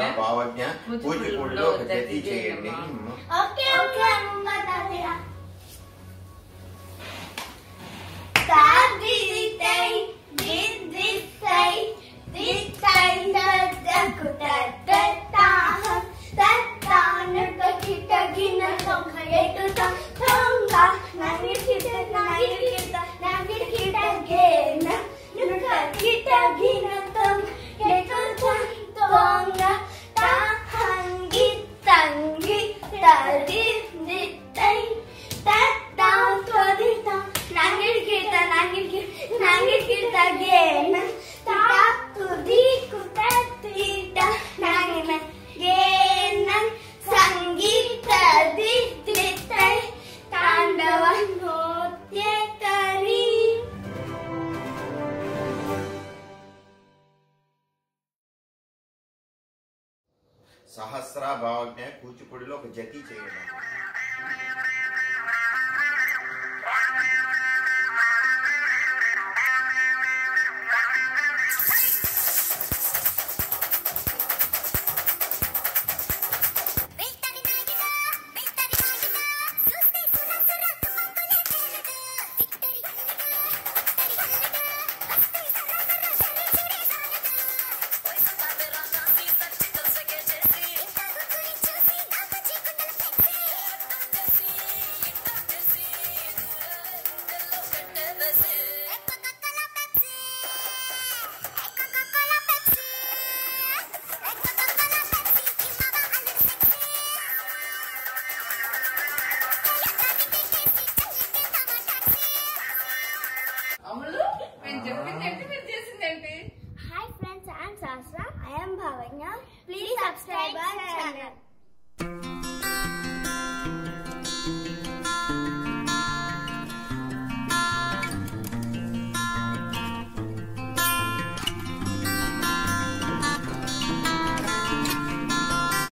భావజ్ఞ కూచిపూడిలో కూచిపూడిలో ఒక జతి జతి చేయండి చేయమ్మా. ఓకే ఓకే అమ్మమ్మ తాతయ్య తాదిరితై దిద్దితై దిత్తై తద్దకుతద్దతాహం తత్తానుటకిటగిన సొంఖయేటుత తొంగ నగిరికిట నగిరికిట నగిరికిటగేన నుటకిటగిన తొంగ తొంగ తాహంగి తంగి తది దిత్తై తత్తా త్వదిత నగిరికిట నగిరికి నగిరికిట గేన తాకుది కుతీట నగిన గేన సంగీత దిత్తై తాండవ నృత్యకరీ సహస్ర భావజ్ఞ కూచిపూడిలో ఒక జతి చేయండి అమలు మేము చెప్పిందేంటి మీరు చేసిందేంటి Hi friends, I am Sasra. I am Bhavanya. Please subscribe our channel.